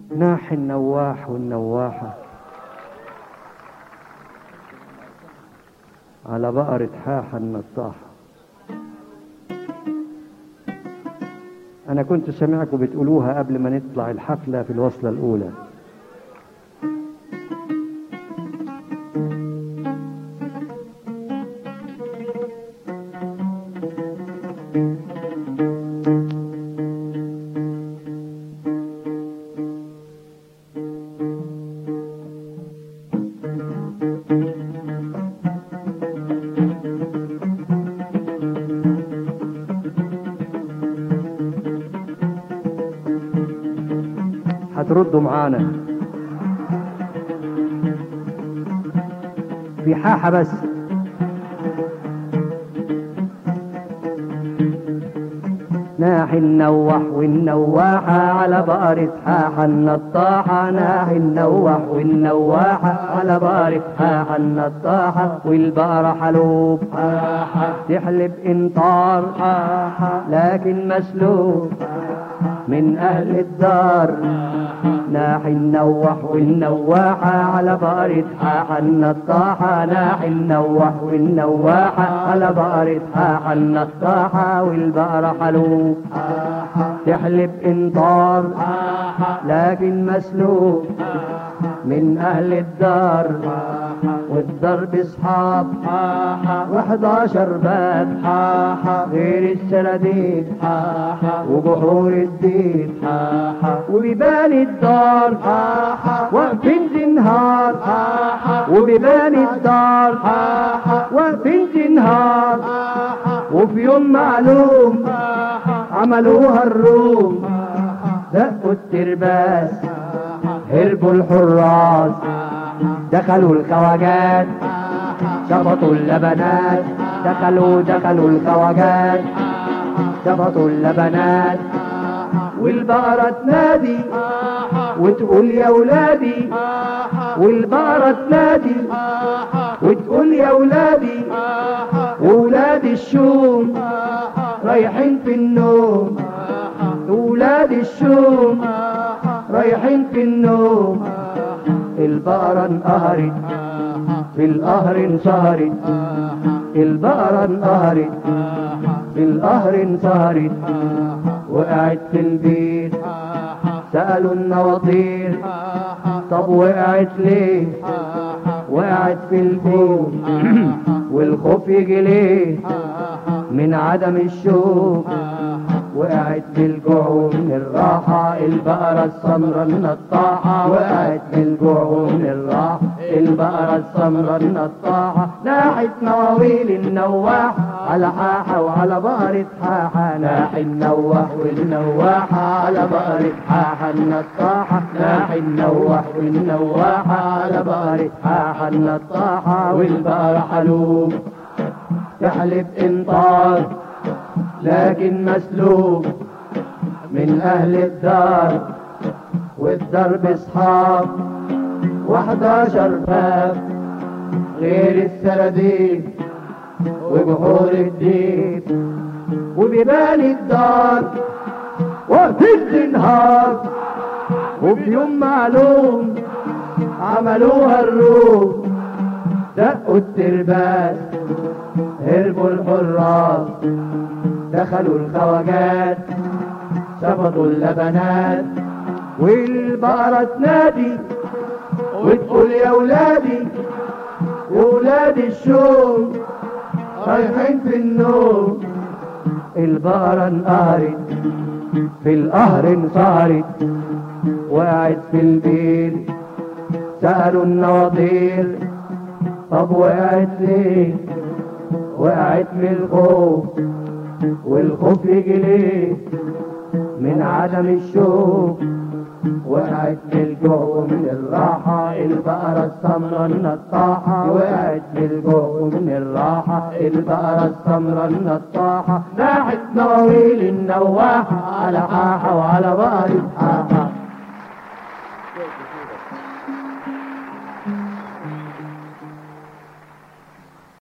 ناحي النواح والنواحة على بقرة حاحة النطاحة أنا كنت سامعكم بتقولوها قبل ما نطلع الحفلة في الوصلة الأولى هتردوا معانا في حاحة بس ناحي النوح والنواحة على بقرة حاحة النطاحة ناحي النوح والنواحة على بقرة حاحة النطاحة والبقرة حلوب تحلب انطار لكن مسلوب من أهل الدار ناحي النوح والنواحة على بقرة حاحة النطاحة ناحي النوح والنواحة على بقرة حاحة النطاحة والبقرة حلوب تحلب انطار لكن مسلوب من أهل الدار والضرب اصحاب وحداشر باب غير السراديد وبحور الدين وبيبان الدار واقفين تنهار وبيبان الدار واقفين تنهار وفي يوم معلوم عملوها الروم دقوا الترباس هربوا الحراس دخلوا الخواجات شبطوا اللبنات دخلوا دخلوا الخواجات شبطوا اللبنات والبقرة تنادي وتقول يا ولادي والبقرة تنادي وتقول يا ولادي وولاد الشوم رايحين في النوم ولاد الشوم رايحين في النوم البقرة انقهرت في القهر انصهرت البقرة انقهرت في القهر انصهرت وقعت في البيت سألوا النواطير طب وقعت ليه وقعت في البيت والخوف يجي ليه من عدم الشوق وقعت بالجوع ومن الراحة البقرة السمرة النطاحة وقعت بالجوع ومن الراحة البقرة السمرة النطاحة ناحت نواويل النواح على حاحة وعلى بقرة حاحة ناحي النواح والنواحة على بقرة حاحة النطاحة ناحي النواح والنواحة على بقرة حاحة النطاحة والبقرة حلوب تحلب انطار لكن مسلوب من أهل الدار والدرب اصحاب وحداشر باب غير السراديب وبحور الدين وبيبان الدار وقت النهار وفي يوم معلوم عملوها الروم دقوا الترباس هربوا الحراس دخلوا الخواجات شفطوا اللبنات والبقرة تنادي وتقول يا ولادي وولاد الشوم رايحين في النوم البقرة انقهرت في القهر انصهرت وقعت في البيت سألوا النواطير طب وقعت ليه وقعت من الخوف والخوف يجي ليه من عدم الشوق وقعت من الجوع ومن الراحة البقرة السمرة النطاحة وقعت من الجوع ومن الراحة البقرة السمرة النطاحة ناحت نواويل النواحة على حاحة وعلى بقرة حاحة